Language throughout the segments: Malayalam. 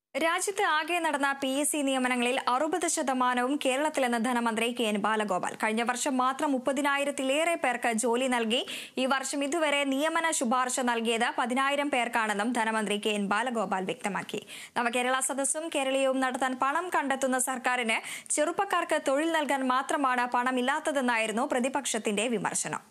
രാജ്യത്ത് ആകെ നടന്ന പി എസ് സി നിയമനങ്ങളിൽ അറുപത് ശതമാനവും കേരളത്തിലെന്ന് ധനമന്ത്രി കെ എൻ ബാലഗോപാൽ കഴിഞ്ഞ വർഷം മാത്രം മുപ്പതിനായിരത്തിലേറെ പേർക്ക് ജോലി നൽകി ഈ വർഷം ഇതുവരെ നിയമന ശുപാർശ നൽകിയത് പതിനായിരം പേർക്കാണെന്നും ധനമന്ത്രി കെ എൻ ബാലഗോപാൽ വ്യക്തമാക്കി നവകേരള സദസ്സും കേരളീയവും നടത്താൻ പണം കണ്ടെത്തുന്ന സർക്കാരിന് ചെറുപ്പക്കാർക്ക് തൊഴിൽ നൽകാൻ മാത്രമാണ് പണമില്ലാത്തതെന്നായിരുന്നു പ്രതിപക്ഷത്തിന്റെ വിമർശനം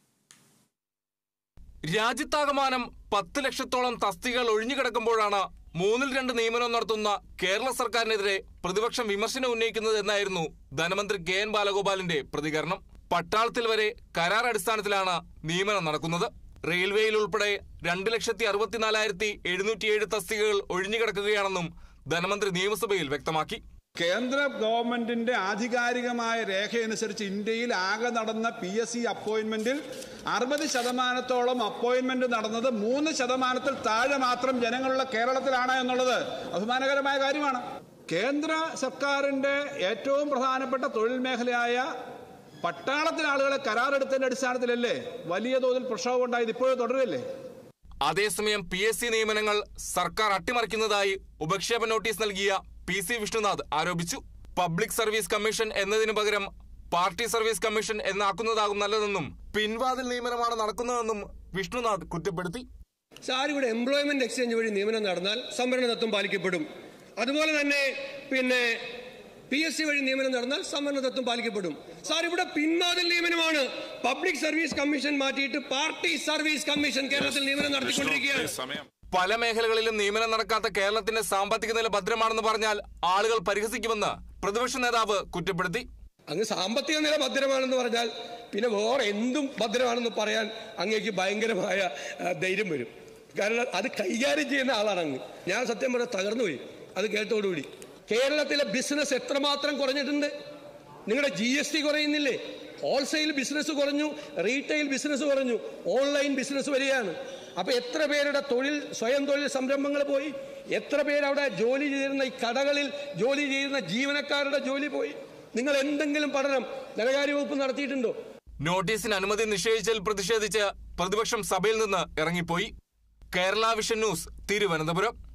രാജ്യത്താകമാനം പത്ത് ലക്ഷത്തോളം തസ്തികകൾ ഒഴിഞ്ഞുകിടക്കുമ്പോഴാണ് മൂന്നിൽ രണ്ട് നിയമനം നടത്തുന്ന കേരള സർക്കാരിനെതിരെ പ്രതിപക്ഷം വിമർശനം ഉന്നയിക്കുന്നത് എന്നായിരുന്നു ധനമന്ത്രി കെ എൻ ബാലഗോപാലിന്റെ പ്രതികരണം പട്ടാളത്തിൽ വരെ കരാർ അടിസ്ഥാനത്തിലാണ് നിയമനം നടക്കുന്നത് റെയിൽവേയിൽ ഉൾപ്പെടെ രണ്ട് ലക്ഷത്തി അറുപത്തിനാലായിരത്തി എഴുന്നൂറ്റിയേഴ് തസ്തികകൾ ഒഴിഞ്ഞുകിടക്കുകയാണെന്നും ധനമന്ത്രി നിയമസഭയിൽ വ്യക്തമാക്കി കേന്ദ്ര ഗവൺമെന്റിന്റെ ആധികാരികമായ രേഖയനുസരിച്ച് ഇന്ത്യയിൽ ആകെ നടന്ന പി എസ് സി അപ്പോയിന്റ്മെന്റിൽ അറുപത് ശതമാനത്തോളം അപ്പോയിന്റ്മെന്റ് നടന്നത് മൂന്ന് ശതമാനത്തിൽ താഴെ മാത്രം ജനങ്ങളുള്ള കേരളത്തിലാണ് എന്നുള്ളത് അഭിമാനകരമായ കാര്യമാണ് കേന്ദ്ര സർക്കാരിന്റെ ഏറ്റവും പ്രധാനപ്പെട്ട തൊഴിൽ മേഖലയായ പട്ടാളത്തിലെ ആളുകളെ കരാറെടുത്തതിന്റെ അടിസ്ഥാനത്തിലല്ലേ വലിയ തോതിൽ പ്രക്ഷോഭം ഉണ്ടായത് ഇപ്പോഴും തുടരുകയല്ലേ അതേസമയം പി എസ് സി നിയമനങ്ങൾ സർക്കാർ അട്ടിമറിക്കുന്നതായി ഉപക്ഷേപ നോട്ടീസ് നൽകിയ പി സി വിഷ്ണുനാഥ് ആരോപിച്ചു പബ്ലിക് സർവീസ് കമ്മീഷൻ എന്നതിനു പകരം പാർട്ടി സർവീസ് കമ്മീഷൻ എന്നാക്കുന്നതാകും നല്ലതെന്നും പിൻവാതിൽ നിയമനമാണ് നടക്കുന്നതെന്നും വിഷ്ണുനാഥ് കുറ്റപ്പെടുത്തി സാർ ഇവിടെ എംപ്ലോയ്മെന്റ് എക്സ്ചേഞ്ച് വഴി നിയമനം നടന്നാൽ സംവരണ തത്വം പാലിക്കപ്പെടും അതുപോലെ തന്നെ പിന്നെ പി എസ് സി വഴി നിയമനം നടന്നാൽ സംവരണ തത്വം പാലിക്കപ്പെടും സാർ ഇവിടെ പിൻവാതിൽ നിയമനമാണ് പബ്ലിക് സർവീസ് കമ്മീഷൻ മാറ്റിയിട്ട് പാർട്ടി സർവീസ് കമ്മീഷൻ കേരളത്തിൽ നിയമനം നടത്തിക്കൊണ്ടിരിക്കുകയാണ് പല മേഖലകളിലും നിയമനം നടക്കാത്ത കേരളത്തിന്റെ സാമ്പത്തിക നില ഭദ്രമാണെന്ന് പറഞ്ഞാൽ ആളുകൾ പരിഹസിക്കുമെന്ന് പ്രതിപക്ഷ നേതാവ് കുറ്റപ്പെടുത്തി അങ്ങ് സാമ്പത്തിക നില ഭദ്രമാണെന്ന് പറഞ്ഞാൽ പിന്നെ വേറെ എന്തും ഭദ്രമാണെന്ന് പറയാൻ അങ്ങേക്ക് ഭയങ്കരമായ ആ, ധൈര്യം വരും കാരണം അത് കൈകാര്യം ചെയ്യുന്ന ആളാണ് അങ്ങ് ഞാൻ സത്യം പറഞ്ഞാൽ തകർന്നുപോയി അത് കേട്ടോടുകൂടി കേരളത്തിലെ ബിസിനസ് എത്രമാത്രം കുറഞ്ഞിട്ടുണ്ട് നിങ്ങളുടെ ജി എസ് ടി കുറയുന്നില്ലേ ഹോൾസെയിൽ ബിസിനസ് കുറഞ്ഞു റീറ്റെയിൽ ബിസിനസ് കുറഞ്ഞു ഓൺലൈൻ ബിസിനസ് വരികയാണ് അപ്പൊ എത്ര പേരുടെ തൊഴിൽ സ്വയം തൊഴിൽ സംരംഭങ്ങൾ പോയി എത്ര പേരവിടെ ജോലി ചെയ്യുന്ന ഈ കടകളിൽ ജോലി ചെയ്യുന്ന ജീവനക്കാരുടെ ജോലി പോയി നിങ്ങൾ എന്തെങ്കിലും പഠനം ധനകാര്യ വകുപ്പ് നടത്തിയിട്ടുണ്ടോ നോട്ടീസിന് അനുമതി നിഷേധിച്ചതിൽ പ്രതിഷേധിച്ച് പ്രതിപക്ഷം സഭയിൽ നിന്ന് ഇറങ്ങിപ്പോയി കേരള വിഷൻ ന്യൂസ് തിരുവനന്തപുരം